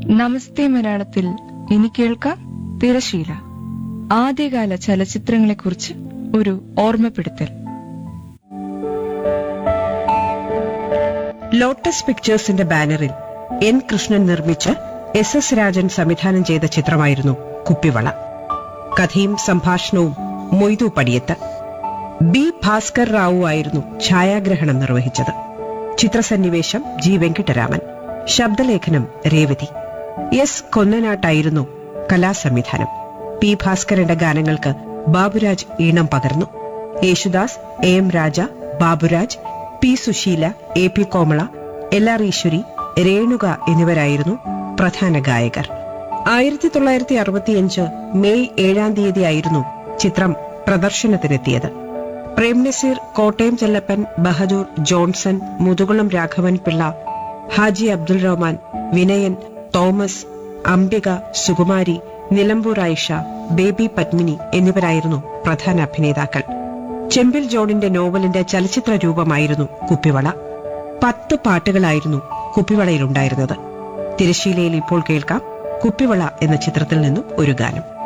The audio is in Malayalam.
നമസ്തേ മലയാളത്തിൽ ഇനി കേൾക്കാം തിരശീല ആദ്യകാല ചലച്ചിത്രങ്ങളെക്കുറിച്ച് ഒരു ഓർമ്മപ്പെടുത്തൽ ലോട്ടസ് പിക്ചേഴ്സിന്റെ ബാനറിൽ എൻ കൃഷ്ണൻ നിർമ്മിച്ച് എസ് എസ് രാജൻ സംവിധാനം ചെയ്ത ചിത്രമായിരുന്നു കുപ്പിവള കഥയും സംഭാഷണവും മൊയ്തു പടിയത്ത് ബി ഭാസ്കർ റാവു ആയിരുന്നു ഛായാഗ്രഹണം നിർവഹിച്ചത് ചിത്രസന്നിവേശം ജി വെങ്കിട്ടരാമൻ ശബ്ദലേഖനം രേവതി എസ് കൊന്നനാട്ടായിരുന്നു കലാസംവിധാനം പി ഭാസ്കരന്റെ ഗാനങ്ങൾക്ക് ബാബുരാജ് ഈണം പകർന്നു Yesudas A M Raja Baburaj P Susheela A P Komala L R Eswari Renuka എന്നിവരായിരുന്നു പ്രധാന ഗായകർ ആയിരത്തി തൊള്ളായിരത്തി അറുപത്തിയഞ്ച് മെയ് ഏഴാം തീയതിയായിരുന്നു ചിത്രം പ്രദർശനത്തിനെത്തിയത് Prem Nazir Kottayam Chellappan Bahadur Johnson Muthukulam Raghavan Pillai Haji Abdul Rahman Vinayan Thomas Ambika Sukumari Nilambur Ayisha baby Padmini എന്നിവരായിരുന്നു പ്രധാന അഭിനേതാക്കൾ ചെമ്പിൽ ജോണിന്റെ നോവലിന്റെ ചലച്ചിത്ര രൂപമായിരുന്നു കുപ്പിവള പത്ത് പാട്ടുകളായിരുന്നു കുപ്പിവളയിലുണ്ടായിരുന്നത് തിരശീലയിൽ ഇപ്പോൾ കേൾക്കാം കുപ്പിവള എന്ന ചിത്രത്തിൽ നിന്നും ഒരു ഗാനം